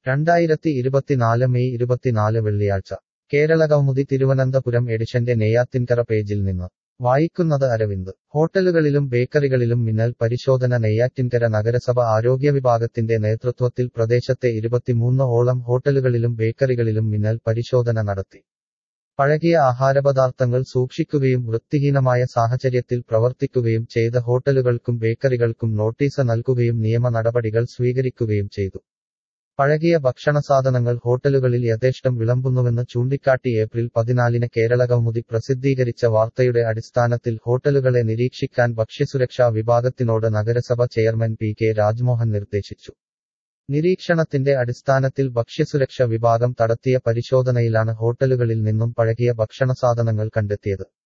രണ്ടായിരത്തി ഇരുപത്തിനാല് മെയ് ഇരുപത്തിനാല് വെള്ളിയാഴ്ച കേരള കൗമുദി തിരുവനന്തപുരം എഡിഷന്റെ നെയ്യാത്തിൻകര പേജിൽ നിന്ന് വായിക്കുന്നത് അരവിന്ദ് ഹോട്ടലുകളിലും ബേക്കറികളിലും മിന്നൽ പരിശോധന നെയ്യാറ്റിൻകര നഗരസഭ ആരോഗ്യ വിഭാഗത്തിന്റെ നേതൃത്വത്തിൽ പ്രദേശത്തെ ഇരുപത്തിമൂന്ന് ഓളം ഹോട്ടലുകളിലും ബേക്കറികളിലും മിന്നൽ പരിശോധന നടത്തി പഴകിയ ആഹാരപദാർത്ഥങ്ങൾ സൂക്ഷിക്കുകയും വൃത്തിഹീനമായ സാഹചര്യത്തിൽ പ്രവർത്തിക്കുകയും ചെയ്ത ഹോട്ടലുകൾക്കും ബേക്കറികൾക്കും നോട്ടീസ് നൽകുകയും നിയമ നടപടികൾ സ്വീകരിക്കുകയും ചെയ്തു പഴകിയ ഭക്ഷണസാധനങ്ങൾ ഹോട്ടലുകളിൽ യഥേഷ്ടം വിളമ്പുന്നുവെന്ന് ചൂണ്ടിക്കാട്ടി ഏപ്രിൽ പതിനാലിന് കേരള കൗമുദി പ്രസിദ്ധീകരിച്ച വാർത്തയുടെ അടിസ്ഥാനത്തിൽ ഹോട്ടലുകളെ നിരീക്ഷിക്കാൻ ഭക്ഷ്യസുരക്ഷാ വിഭാഗത്തിനോട് നഗരസഭ ചെയർമാൻ പി കെ രാജ്മോഹൻ നിർദ്ദേശിച്ചു നിരീക്ഷണത്തിന്റെ അടിസ്ഥാനത്തിൽ ഭക്ഷ്യസുരക്ഷ വിഭാഗം നടത്തിയ പരിശോധനയിലാണ് ഹോട്ടലുകളിൽ നിന്നും പഴകിയ ഭക്ഷണസാധനങ്ങൾ കണ്ടെത്തിയത്